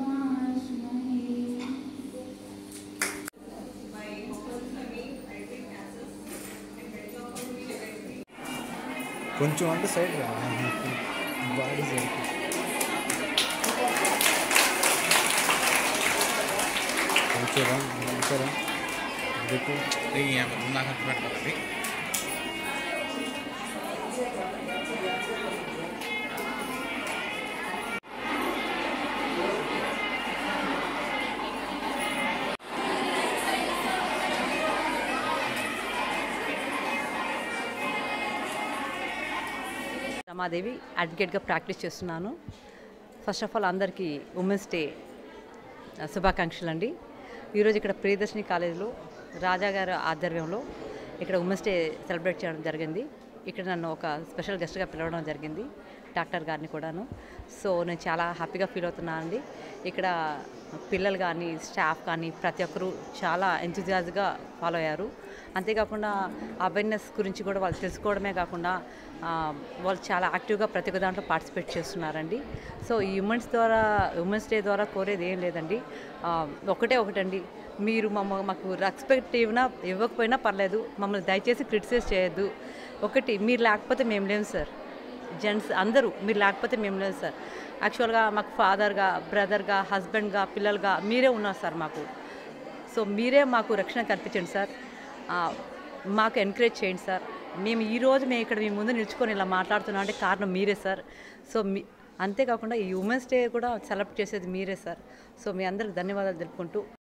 కొంచెం అంటే సైడ్ రా బాడీ సైడ్ కూర్చోరా కూర్చోరా రేపు నాకు పెట్టాలి రమాదేవి అడ్వకేట్గా ప్రాక్టీస్ చేస్తున్నాను ఫస్ట్ ఆఫ్ ఆల్ అందరికీ ఉమెన్స్ డే శుభాకాంక్షలు అండి ఈరోజు ఇక్కడ ప్రియదర్శిని కాలేజీలో రాజా గారి ఆధ్వర్యంలో ఇక్కడ ఉమెన్స్ డే సెలబ్రేట్ చేయడం జరిగింది ఇక్కడ నన్ను ఒక స్పెషల్ గెస్ట్గా పిలవడం జరిగింది డాక్టర్ గారిని కూడాను సో నేను చాలా హ్యాపీగా ఫీల్ అవుతున్నాను అండి ఇక్కడ పిల్లలు కానీ స్టాఫ్ కానీ ప్రతి ఒక్కరూ చాలా ఎంతజాజ్గా ఫాలో అయ్యారు అంతేకాకుండా అవేర్నెస్ గురించి కూడా వాళ్ళు తెలుసుకోవడమే కాకుండా ఆ, వాళ్ళు చాలా యాక్టివ్గా ప్రతి ఒక్క దాంట్లో పార్టిసిపేట్ చేస్తున్నారండి సో ఈ ఉమెన్స్ ద్వారా ఉమెన్స్ డే ద్వారా కోరేది ఏం లేదండి ఆ, ఒకటే ఒకటండి మీరు మమ్మ మాకు రెస్పెక్ట్ ఇవ్వనా ఇవ్వకపోయినా పర్లేదు మమ్మల్ని దయచేసి క్రిటిసైజ్ చేయొద్దు ఒకటి మీరు లేకపోతే మేము లేము సార్ జెంట్స్ అందరూ మీరు లేకపోతే మేము లేదు సార్ యాక్చువల్గా మాకు ఫాదర్గా బ్రదర్గా హస్బెండ్గా పిల్లలుగా మీరే ఉన్నారు సార్ మాకు సో మీరే మాకు రక్షణ కల్పించండి సార్ ఆ, మాకు ఎంకరేజ్ చేయండి సార్ మేము ఈ రోజు మేము ఇక్కడ మీ ముందు నిల్చుకొని ఇలా మాట్లాడుతున్నాం అంటే కారణం మీరే సార్ సో మీ అంతేకాకుండా ఈ ఉమెన్స్ డే కూడా సెలబ్రేట్ చేసేది మీరే సార్ సో మీ అందరికి ధన్యవాదాలు తెలుపుకుంటూ